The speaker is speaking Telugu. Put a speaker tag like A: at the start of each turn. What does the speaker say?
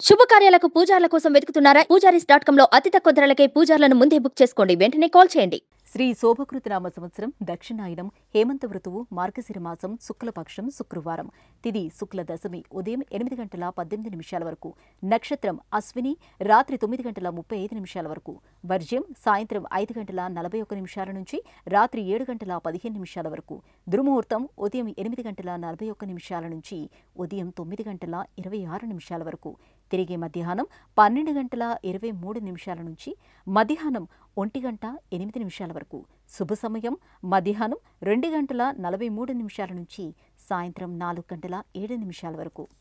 A: శుభకార్యాలకు పూజార్ల కోసం వెతుకుతున్నారా పూజారీస్ డాట్ కామ్ లో అతి తక్కువ ధరలకే పూజార్లను ముందే బుక్ చేసుకోండి వెంటనే కాల్ చేయండి
B: శ్రీ శోభకృతనామ సంవత్సరం దక్షిణాయనం హేమంత ఋతువు మార్గశిర మాసం శుక్లపక్షం శుక్రవారం తిది శుక్ల దశమి ఉదయం ఎనిమిది గంటల పద్దెనిమిది నిమిషాల వరకు నక్షత్రం అశ్విని రాత్రి తొమ్మిది గంటల ముప్పై ఐదు నిమిషాల వరకు వర్జ్యం సాయంత్రం ఐదు గంటల నలభై ఒక్క నిమిషాల నుంచి రాత్రి ఏడు గంటల పదిహేను నిమిషాల వరకు దుర్ముహూర్తం ఉదయం ఎనిమిది గంటల నలభై ఒక్క నిమిషాల నుంచి ఉదయం తొమ్మిది గంటల ఇరవై ఆరు నిమిషాల వరకు తిరిగి మధ్యాహ్నం పన్నెండు గంటల ఇరవై మూడు నిమిషాల నుంచి మధ్యాహ్నం ఒంటి గంట ఎనిమిది నిమిషాల వరకు శుభ సమయం మధ్యాహ్నం రెండు గంటల నలభై మూడు నిమిషాల నుంచి సాయంత్రం నాలుగు గంటల ఏడు నిమిషాల వరకు